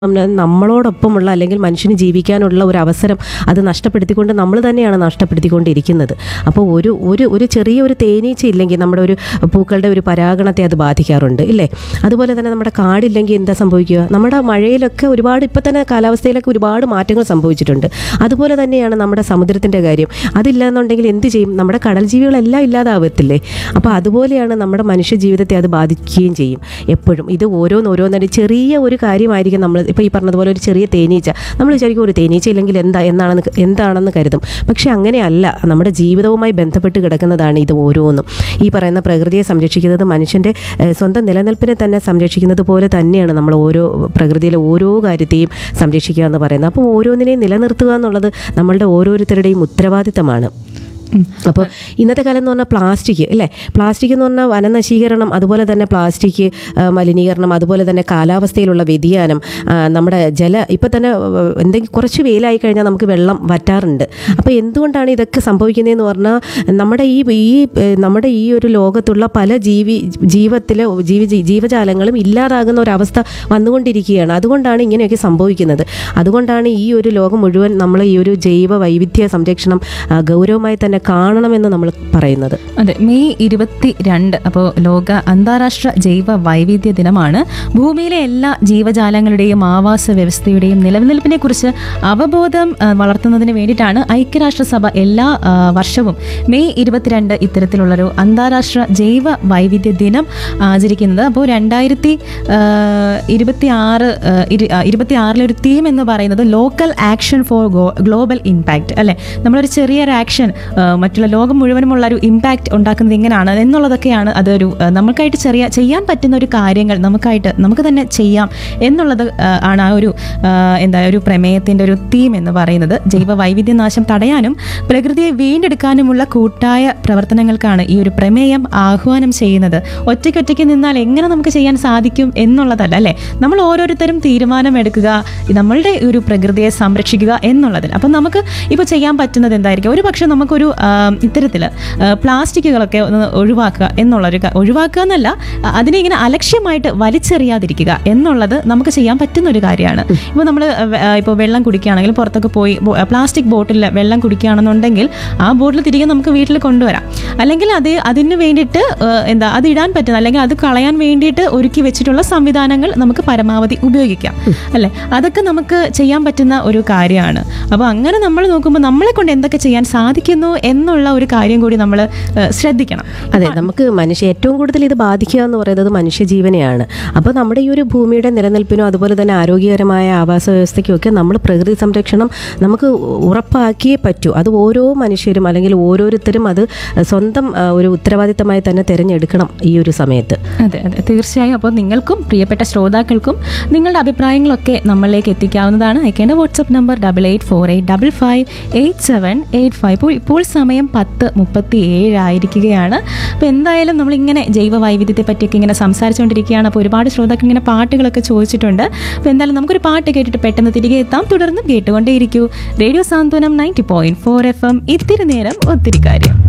നമ്മ- നമ്മളോടൊപ്പമുള്ള അല്ലെങ്കിൽ മനുഷ്യന് ജീവിക്കാനുള്ള ഒരു അവസരം അത് നഷ്ടപ്പെടുത്തിക്കൊണ്ട് നമ്മൾ തന്നെയാണ് നഷ്ടപ്പെടുത്തിക്കൊണ്ടിരിക്കുന്നത് അപ്പോൾ ഒരു ഒരു ഒരു ചെറിയ ഒരു തേനീച്ച ഇല്ലെങ്കിൽ നമ്മുടെ ഒരു പൂക്കളുടെ ഒരു പരാഗണത്തെ അത് ബാധിക്കാറുണ്ട് ഇല്ലേ അതുപോലെ തന്നെ നമ്മുടെ കാടില്ലെങ്കിൽ എന്താ സംഭവിക്കുക നമ്മുടെ മഴയിലൊക്കെ ഒരുപാട് ഇപ്പം തന്നെ കാലാവസ്ഥയിലൊക്കെ ഒരുപാട് മാറ്റങ്ങൾ സംഭവിച്ചിട്ടുണ്ട് അതുപോലെ തന്നെയാണ് നമ്മുടെ സമുദ്രത്തിൻ്റെ കാര്യം അതില്ലാന്നുണ്ടെങ്കിൽ എന്ത് ചെയ്യും നമ്മുടെ കടൽ ജീവികളെല്ലാം ഇല്ലാതാവത്തില്ലേ അപ്പോൾ അതുപോലെയാണ് നമ്മുടെ മനുഷ്യ ജീവിതത്തെ അത് ബാധിക്കുകയും ചെയ്യും എപ്പോഴും ഇത് ഓരോന്നോരോന്നൊരു ചെറിയ ഒരു കാര്യമായിരിക്കും നമ്മൾ ഇപ്പോൾ ഈ പറഞ്ഞതുപോലെ ഒരു ചെറിയ തേനീച്ച നമ്മൾ വിചാരിക്കും ഒരു തേനീച്ച ഇല്ലെങ്കിൽ എന്താ എന്നാണെന്ന് ക- എന്താണെന്ന് കരുതും പക്ഷേ അങ്ങനെയല്ല നമ്മുടെ ജീവിതവുമായി ബന്ധപ്പെട്ട് കിടക്കുന്നതാണ് ഇത് ഓരോന്നും ഈ പറയുന്ന പ്രകൃതിയെ സംരക്ഷിക്കുന്നത് മനുഷ്യൻ്റെ ഏഹ്, സ്വന്തം നിലനിൽപ്പിനെ തന്നെ സംരക്ഷിക്കുന്നത് പോലെ തന്നെയാണ് നമ്മൾ ഓരോ പ്രകൃതിയിലെ ഓരോ കാര്യത്തെയും സംരക്ഷിക്കുക എന്ന് പറയുന്നത് അപ്പോൾ ഓരോന്നിനെയും നിലനിർത്തുക എന്നുള്ളത് നമ്മളുടെ ഓരോരുത്തരുടെയും ഉത്തരവാദിത്തമാണ് അപ്പോൾ ഇന്നത്തെ കാലം എന്ന് പറഞ്ഞാൽ പ്ലാസ്റ്റിക് അല്ലേ പ്ലാസ്റ്റിക് എന്ന് പറഞ്ഞാൽ വനനശീകരണം അതുപോലെ തന്നെ പ്ലാസ്റ്റിക് ആ, മലിനീകരണം അതുപോലെ തന്നെ കാലാവസ്ഥയിലുള്ള വ്യതിയാനം ആ, നമ്മുടെ ജല ഇപ്പം തന്നെ ആ, എന്തെങ്കിലും കുറച്ച് വെയിലായി കഴിഞ്ഞാൽ നമുക്ക് വെള്ളം വറ്റാറുണ്ട് അപ്പോൾ എന്തുകൊണ്ടാണ് ഇതൊക്കെ സംഭവിക്കുന്നതെന്ന് പറഞ്ഞാൽ നമ്മുടെ ഈ ഈ ഏ, നമ്മുടെ ഈ ഒരു ലോകത്തുള്ള പല ജീവി ജീവിതത്തിലെ ജീവി ജീവജാലങ്ങളും ഇല്ലാതാകുന്ന ഒരവസ്ഥ വന്നുകൊണ്ടിരിക്കുകയാണ് അതുകൊണ്ടാണ് ഇങ്ങനെയൊക്കെ സംഭവിക്കുന്നത് അതുകൊണ്ടാണ് ഈ ഒരു ലോകം മുഴുവൻ നമ്മൾ ഈ ഒരു ജൈവ വൈവിധ്യ സംരക്ഷണം ആ, ഗൗരവമായി തന്നെ കാണണമെന്ന് നമ്മൾ പറയുന്നത് അതെ മെയ് ഇരുപത്തി രണ്ട് അപ്പോൾ ലോക അന്താരാഷ്ട്ര ജൈവ വൈവിധ്യ ദിനമാണ് ഭൂമിയിലെ എല്ലാ ജീവജാലങ്ങളുടെയും ആവാസ വ്യവസ്ഥയുടെയും നിലനിൽപ്പിനെ കുറിച്ച് അവബോധം ആ, വളർത്തുന്നതിന് വേണ്ടിയിട്ടാണ് ഐക്യരാഷ്ട്രസഭ എല്ലാ ആ, വർഷവും മെയ് ഇരുപത്തിരണ്ട് ഇത്തരത്തിലുള്ളൊരു അന്താരാഷ്ട്ര ജൈവ വൈവിധ്യ ദിനം ആചരിക്കുന്നത് അപ്പോൾ രണ്ടായിരത്തി ഇരുപത്തി ആറ് ഇരുപത്തി ആറിലെ ഒരു തീം എന്ന് പറയുന്നത് local action for global impact അല്ലെ നമ്മളൊരു ചെറിയൊരു ആക്ഷൻ മറ്റുള്ള ലോകം മുഴുവനുമുള്ള ഒരു ഇമ്പാക്റ്റ് ഉണ്ടാക്കുന്നത് എങ്ങനെയാണ് എന്നുള്ളതൊക്കെയാണ് അതൊരു ആ, നമുക്കായിട്ട് ചെറിയ ചെയ്യാൻ പറ്റുന്ന ഒരു കാര്യങ്ങൾ നമുക്കായിട്ട് നമുക്ക് തന്നെ ചെയ്യാം എന്നുള്ളത് ആ, ആണ് ആ ഒരു ആ, എന്താ ഒരു പ്രമേയത്തിൻ്റെ ഒരു തീം എന്ന് പറയുന്നത് ജൈവ വൈവിധ്യനാശം തടയാനും പ്രകൃതിയെ വീണ്ടെടുക്കാനുമുള്ള കൂട്ടായ പ്രവർത്തനങ്ങൾക്കാണ് ഈ ഒരു പ്രമേയം ആഹ്വാനം ചെയ്യുന്നത് ഒറ്റയ്ക്കൊറ്റയ്ക്ക് നിന്നാൽ എങ്ങനെ നമുക്ക് ചെയ്യാൻ സാധിക്കും എന്നുള്ളതല്ല അല്ലേ നമ്മൾ ഓരോരുത്തരും തീരുമാനമെടുക്കുക നമ്മളുടെ ഒരു പ്രകൃതിയെ സംരക്ഷിക്കുക എന്നുള്ളതിൽ അപ്പം നമുക്ക് ഇപ്പോൾ ചെയ്യാൻ പറ്റുന്നത് എന്തായിരിക്കും ഒരു പക്ഷേ നമുക്കൊരു ഇത്തരത്തിൽ പ്ലാസ്റ്റിക്കുകളൊക്കെ ഒന്ന് ഒഴിവാക്കുക എന്നുള്ളൊരു ക- ഒഴിവാക്കുക എന്നല്ല ആ, അതിനെ ഇങ്ങനെ അലക്ഷ്യമായിട്ട് വലിച്ചെറിയാതിരിക്കുക എന്നുള്ളത് നമുക്ക് ചെയ്യാൻ പറ്റുന്ന ഒരു കാര്യമാണ് ഇപ്പോൾ നമ്മൾ ഇപ്പോൾ വെള്ളം കുടിക്കുകയാണെങ്കിൽ പുറത്തൊക്കെ പോയി ബോ- പ്ലാസ്റ്റിക് ബോട്ടിൽ വെള്ളം കുടിക്കുകയാണെന്നുണ്ടെങ്കിൽ ആ ബോട്ടിൽ തിരികെ നമുക്ക് വീട്ടിൽ കൊണ്ടുവരാം അല്ലെങ്കിൽ അത് അതിന് വേണ്ടിയിട്ട് ആ, എന്താ അത് ഇടാൻ പറ്റുന്ന അല്ലെങ്കിൽ അത് കളയാൻ വേണ്ടിയിട്ട് ഒരുക്കി വെച്ചിട്ടുള്ള സംവിധാനങ്ങൾ നമുക്ക് പരമാവധി ഉപയോഗിക്കാം അല്ലേ അതൊക്കെ നമുക്ക് ചെയ്യാൻ പറ്റുന്ന ഒരു കാര്യമാണ് അപ്പോൾ അങ്ങനെ നമ്മൾ നോക്കുമ്പോൾ നമ്മളെ കൊണ്ട് എന്തൊക്കെ ചെയ്യാൻ സാധിക്കുന്നു എന്നുള്ള ഒരു കാര്യം കൂടി നമ്മൾ ശ്രദ്ധിക്കണം അതെ നമുക്ക് മനുഷ്യ ഏറ്റവും കൂടുതൽ ഇത് ബാധിക്കുക എന്ന് പറയുന്നത് മനുഷ്യജീവനെയാണ് അപ്പോൾ നമ്മുടെ ഈ ഒരു ഭൂമിയുടെ നിലനിൽപ്പിനും അതുപോലെ തന്നെ ആരോഗ്യകരമായ ആവാസ വ്യവസ്ഥയ്ക്കും ഒക്കെ നമ്മൾ പ്രകൃതി സംരക്ഷണം നമുക്ക് ഉറപ്പാക്കിയേ പറ്റൂ അത് ഓരോ മനുഷ്യരും അല്ലെങ്കിൽ ഓരോരുത്തരും അത് സ്വന്തം ആ, ഒരു ഉത്തരവാദിത്തമായി തന്നെ തിരഞ്ഞെടുക്കണം ഈ ഒരു സമയത്ത് അതെ അതെ തീർച്ചയായും അപ്പോൾ നിങ്ങൾക്കും പ്രിയപ്പെട്ട ശ്രോതാക്കൾക്കും നിങ്ങളുടെ അഭിപ്രായങ്ങളൊക്കെ നമ്മളിലേക്ക് എത്തിക്കാവുന്നതാണ് അയക്കേണ്ട WhatsApp number double eight four eight double five eight seven eight five ഇപ്പോൾ ഇപ്പോൾ സമയം പത്ത് മുപ്പത്തി ഏഴായിരിക്കുകയാണ് അപ്പോൾ എന്തായാലും നമ്മളിങ്ങനെ ജൈവ വൈവിധ്യത്തെ പറ്റിയൊക്കെ ഇങ്ങനെ സംസാരിച്ചുകൊണ്ടിരിക്കുകയാണ് അപ്പോൾ ഒരുപാട് ശ്രോതാക്കൾ ഇങ്ങനെ പാട്ടുകളൊക്കെ ചോദിച്ചിട്ടുണ്ട് അപ്പോൾ എന്തായാലും നമുക്കൊരു പാട്ട് കേട്ടിട്ട് പെട്ടെന്ന് തിരികെ എത്താം തുടർന്ന് കേട്ടുകൊണ്ടേയിരിക്കൂ radio Santhwanam ninety point four F M ഇത്തിരി നേരം ഒത്തിരി കാര്യം